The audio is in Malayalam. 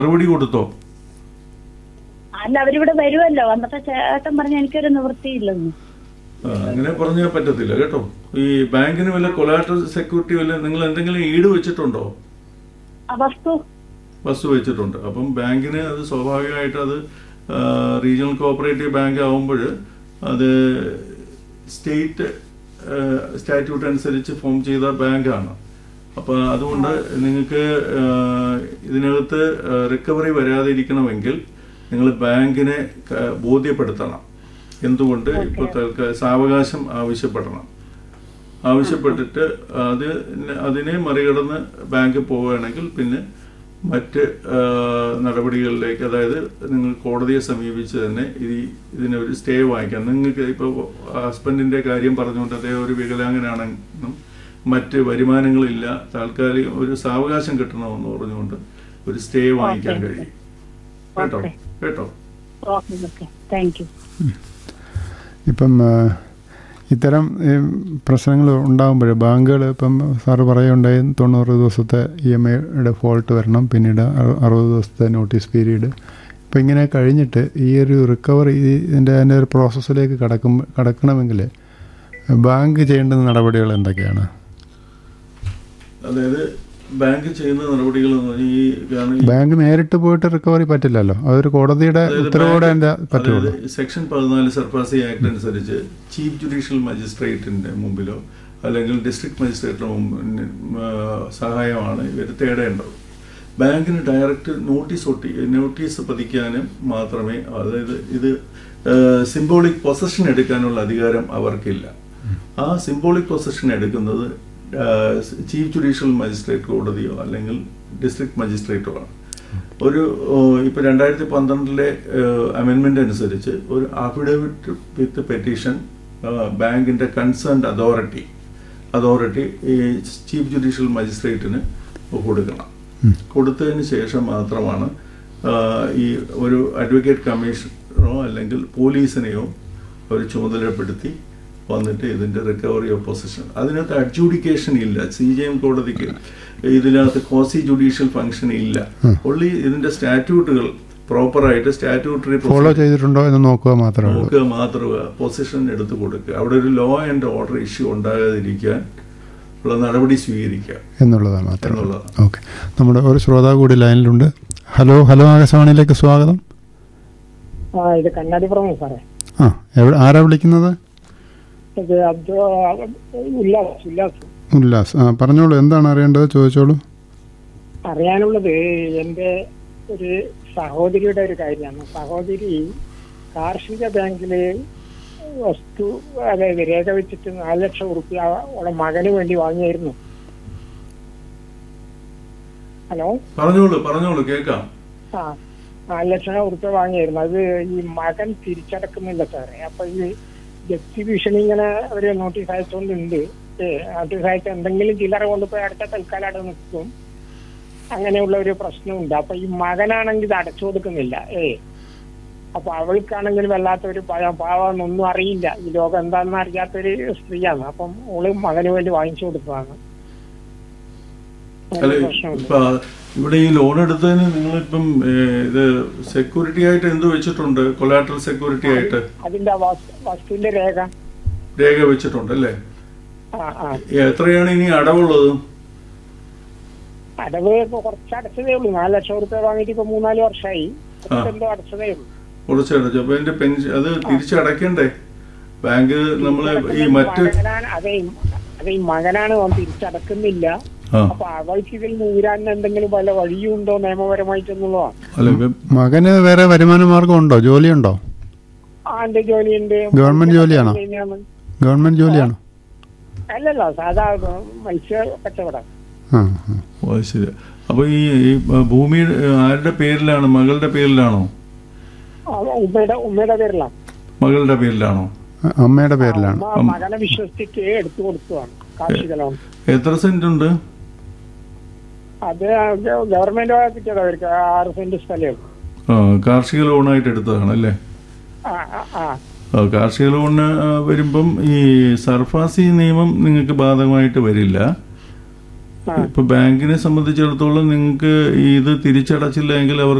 മറുപടി കൊടുത്തോ അല്ല അവരിവിടെ വരുമല്ലോ വന്നപ്പോ ചേട്ടൻ പറഞ്ഞ എനിക്കൊരു നിവൃത്തിയില്ലെന്ന് ആ, അങ്ങനെ പറഞ്ഞാൽ പറ്റത്തില്ല കേട്ടോ ഈ ബാങ്കിന് വല്ല കൊലാറ്റർ സെക്യൂരിറ്റി വല്ല നിങ്ങൾ എന്തെങ്കിലും ഈട് വെച്ചിട്ടുണ്ടോ ആ വസ്തു വസ്തു വെച്ചിട്ടുണ്ട് അപ്പം ബാങ്കിന് അത് സ്വാഭാവികമായിട്ട് അത് ആ, റീജിയണൽ കോഓപ്പറേറ്റീവ് ബാങ്ക് ആവുമ്പോൾ അത് സ്റ്റേറ്റ് ആ, സ്റ്റാറ്റ്യൂട്ട് അനുസരിച്ച് ഫോം ചെയ്ത ബാങ്കാണ് അപ്പോൾ അതുകൊണ്ട് നിങ്ങൾക്ക് ആ, ഇതിനകത്ത് ആ, റിക്കവറി വരാതിരിക്കണമെങ്കിൽ നിങ്ങൾ ബാങ്കിനെ ക- ബോധ്യപ്പെടുത്തണം എന്തുകൊണ്ട് ഇപ്പോൾ തൽക്കാലം സാവകാശം ആവശ്യപ്പെടണം ആവശ്യപ്പെട്ടിട്ട് അത് അതിനെ മറികടന്ന് ബാങ്ക് പോവുകയാണെങ്കിൽ പിന്നെ മറ്റ് ആ, നടപടികളിലേക്ക് അതായത് നിങ്ങൾ കോടതിയെ സമീപിച്ച് തന്നെ ഇത് ഇതിനൊരു സ്റ്റേ വാങ്ങിക്കാം നിങ്ങൾക്ക് ഇപ്പോൾ ഹസ്ബൻഡിന്റെ കാര്യം പറഞ്ഞുകൊണ്ട് അദ്ദേഹം ഒരു വികലാംഗനാണെന്നും മറ്റ് വരുമാനങ്ങളില്ല താൽക്കാലികം ഒരു സാവകാശം കിട്ടണമെന്ന് പറഞ്ഞുകൊണ്ട് ഒരു സ്റ്റേ വാങ്ങിക്കാൻ Okay. കഴിയും കേട്ടോ Okay. കേട്ടോ ഓക്കെ ഓക്കെ താങ്ക് യു ഇപ്പം ആ, ഇത്തരം പ്രശ്നങ്ങൾ ഉണ്ടാകുമ്പോൾ ബാങ്കുകൾ ഇപ്പം സാറ് പറയുണ്ടായി തൊണ്ണൂറ് ദിവസത്തെ ഇ എം ഐയുടെ ഫോൾട്ട് വരണം പിന്നീട് അറു- അറുപത് ദിവസത്തെ നോട്ടീസ് പീരീഡ് ഇപ്പം ഇങ്ങനെ കഴിഞ്ഞിട്ട് ഈ ഒരു റിക്കവറി ഇതിൻ്റെ അതിൻ്റെ ഒരു പ്രോസസ്സിലേക്ക് കടക്കും കടക്കണമെങ്കിൽ ബാങ്ക് ചെയ്യേണ്ടുന്ന നടപടികൾ എന്തൊക്കെയാണ് അതായത് ബാങ്ക് ചെയ്യുന്ന നടപടികൾ എന്ന് പറഞ്ഞാൽ ഈ കാരണം ഈ ബാങ്ക് നേരിട്ട് പോയിട്ട് റിക്കവറി പറ്റില്ലല്ലോ അതൊരു കോടതിയുടെ അതായത് ഉത്തരവോടെ ബാങ്ക് അതിൻ്റെ പറ്റുള്ളൂ അതായത് സെക്ഷൻ പതിനാല് സർഫാസി ആക്ട് അനുസരിച്ച് ചീഫ് ജുഡീഷ്യൽ മജിസ്ട്രേറ്റിന്റെ മുമ്പിലോ അല്ലെങ്കിൽ ഡിസ്ട്രിക്ട് മജിസ്ട്രേറ്റിന്റെ മുമ്പിൽ ആ, സഹായമാണ് ഇവർ തേടേണ്ടത് ബാങ്കിന് ഡയറക്റ്റ് നോട്ടീസ് ഒട്ടി നോട്ടീസ് പതിക്കാനും മാത്രമേ അതായത് ഇത് സിംബോളിക് പൊസഷൻ എടുക്കാനുള്ള അധികാരം അവർക്കില്ല ആ സിംബോളിക് പൊസഷൻ എടുക്കുന്നത് ചീഫ് ജുഡീഷ്യൽ മജിസ്ട്രേറ്റ് കോടതിയോ അല്ലെങ്കിൽ ഡിസ്ട്രിക്ട് മജിസ്ട്രേറ്റോ ആണ് ഒരു ഓ, ഇപ്പൊ രണ്ടായിരത്തി പന്ത്രണ്ടിലെ അമെൻമെന്റ് അനുസരിച്ച് ഒരു അഫിഡവിറ്റ് വിത്ത് പെറ്റീഷൻ ബാങ്കിന്റെ കൺസേൺഡ് അതോറിറ്റി അതോറിറ്റി ഈ ചീഫ് ജുഡീഷ്യൽ മജിസ്ട്രേറ്റിന് കൊടുക്കണം കൊടുത്തതിന് ശേഷം മാത്രമാണ് ആ, ഈ ഒരു അഡ്വക്കേറ്റ് കമ്മീഷണറോ അല്ലെങ്കിൽ പോലീസിനെയോ ഒരു ചുമതലപ്പെടുത്തി വന്നിട്ട് ഇതിന്റെ റിക്കവറി ഓഫ് പൊസിഷൻ അതിനകത്ത് അഡ്ജൂഡിക്കേഷൻ ഇല്ല സി ജെ എം കോടതിക്ക് ഇതിനകത്ത് കോസി ജുഡീഷ്യൽ ഫംഗ്ഷൻ ഇല്ല ഒള്ളി ഇതിന്റെ സ്റ്റാറ്റ്യൂട്ടുകൾ പ്രോപ്പറായിട്ട് സ്റ്റാറ്റ്യൂട്ടറി ഫോളോ ചെയ്തിട്ടുണ്ടോ എന്ന് നോക്കുക മാത്രമേ ഉള്ളൂ നോക്കുക മാത്രമേ പൊസിഷൻ എടുത്തു കൊടുക്കുക അവിടെ ഒരു ലോ ആൻഡ് ഓർഡർ ഇഷ്യൂ ഉണ്ടാകാതിരിക്കാൻ ഉള്ള നടപടി സ്വീകരിക്കുക എന്നുള്ളതാണ് മാത്രം എന്നുള്ളതാണ്. ഓക്കെ നമ്മുടെ ഒരു ശ്രോതാവ് കൂടി ലൈനിലുണ്ട് ഹലോ ഹലോ ആകാശവാണിയിലേക്ക് സ്വാഗതം ആ ഇത് കണ്ണാടിപ്പുറമേ സാറേ ആ എവിടെ ആരാ വിളിക്കുന്നത് ഇത് അബ്ദു ഉല്ലാസ് ഉല്ലാസ് ഉല്ലാസ് ആ പറഞ്ഞോളൂ എന്താണ് അറിയേണ്ടത് ചോദിച്ചോളൂ അറിയാനുള്ളത് എൻ്റെ ഒരു സഹോദരിയുടെ ഒരു കാര്യമാണ് സഹോദരി കാർഷിക ബാങ്കില് വസ്തു അതായത് രേഖ വെച്ചിട്ട് നാല് ലക്ഷം ഉറുപ്പ്യ അവളെ മകന് വേണ്ടി വാങ്ങിയായിരുന്നു ഹലോ പറഞ്ഞോളൂ പറഞ്ഞോളൂ കേൾക്കാം ആ നാല് ലക്ഷം ഉറുപ്പ്യ വാങ്ങിയായിരുന്നു അത് ഈ മകൻ തിരിച്ചടക്കുന്നില്ല സാറേ അപ്പൊ ഈ ജപ്തി ഭീഷണി ഇങ്ങനെ അവര് നോട്ടീസ് അയച്ചുകൊണ്ടുണ്ട് ഏ നോട്ടീസ് അയച്ച എന്തെങ്കിലും ചില്ലറ കൊണ്ടുപോയി അടുത്ത തൽക്കാലം അവിടെ നിൽക്കും അങ്ങനെയുള്ള ഒരു പ്രശ്നമുണ്ട് അപ്പൊ ഈ മകനാണെങ്കിൽ ഇത് അടച്ചു കൊടുക്കുന്നില്ല ഏ അപ്പൊ അവൾക്കാണെങ്കിൽ വല്ലാത്തൊരു ഭയം പാവമെന്നൊന്നും അറിയില്ല ഈ ലോകം എന്താണെന്ന് അറിയാത്തൊരു സ്ത്രീയാണ് അപ്പം ഓള് മകന് വേണ്ടി വാങ്ങിച്ചു കൊടുത്തതാണ് അങ്ങനെ അല്ല ഒരു പ്രശ്നമുണ്ട് ഇപ്പൊ ഇവിടെ ഈ ലോൺ എടുത്തതിന് നിങ്ങളിപ്പം ഏ, ഇത് സെക്യൂരിറ്റി ആയിട്ട് എന്ത് വെച്ചിട്ടുണ്ട് കൊലാട്രൽ സെക്യൂരിറ്റി ആയിട്ട് അതിന്റെ വസ്തു- വസ്തുവിന്റെ രേഖ രേഖ വെച്ചിട്ടുണ്ട് അല്ലേ ആ ആ എത്രയാണ് ഇനി അടവുള്ളത് അടവ് ഇപ്പൊ കുറച്ച് അടച്ചതേ ഉള്ളൂ നാല് ലക്ഷം റുപ്യ വാങ്ങിയിട്ട് ഇപ്പൊ മൂന്നാല് വർഷമായി എന്തോ അടച്ചതേ ഉള്ളൂ കുറച്ചടച്ചു അപ്പൊ അതിന്റെ പെൻഷൻ അത് തിരിച്ചടയ്ക്കണ്ടേ ബാങ്ക് നമ്മള് ഈ മറ്റ് മകനാണ് അതെ ഈ- അതെ ഈ മകനാണ് അവൻ തിരിച്ചടക്കുന്നില്ല ആ അപ്പൊ അവൾക്ക് ഇതിൽ നൂരാൻ എന്തെങ്കിലും വല്ല വഴിയുണ്ടോ നിയമപരമായിട്ടെന്നുള്ളതാണ് അല്ല ഇപ്പം മകന് വേറെ വരുമാന മാർഗം ഉണ്ടോ ജോലിയുണ്ടോ ആ എന്റെ ജോലിയുണ്ട് ഗവൺമെന്റ് ജോലിയാണോ? കഴിഞ്ഞാണ്. ഗവൺമെന്റ് ജോലിയാണോ അല്ലല്ല സാധാ മത്സ്യ കച്ചവടം ആ ആ. ഓ അത് ശരി അപ്പൊ ഈ ഈ ഭൂമി ആരുടെ പേരിലാണ് മകളുടെ പേരിലാണോ ആ, ഉമ്മയുടെ ഉമ്മയുടെ പേരിലാണ് മകളുടെ പേരിലാണോ അ- അമ്മയുടെ പേരിലാണ് അമ്മ മകനെ വിശ്വസിച്ചിട്ട് എടുത്തു കൊടുത്തതാണ് കാർഷിക ലോൺ എത്ര സെന്റ് ഉണ്ട് അത് ഗവൺമെന്റ് കിട്ടിയത് അവർക്ക് ആറ് സെന്റ് സ്ഥലമേ ഉള്ളൂ ആ കാർഷിക ലോണായിട്ട് എടുത്തതാണ് അല്ലേ ആ ആ, ആ ആ, കാർഷിക ലോണിന് ആ, വരുമ്പം ഈ സർഫാസി നിയമം നിങ്ങൾക്ക് ബാധകമായിട്ട് വരില്ല ആ. ഇപ്പൊ ബാങ്കിനെ സംബന്ധിച്ചിടത്തോളം നിങ്ങൾക്ക് ഇത് തിരിച്ചടച്ചില്ല എങ്കിൽ അവർ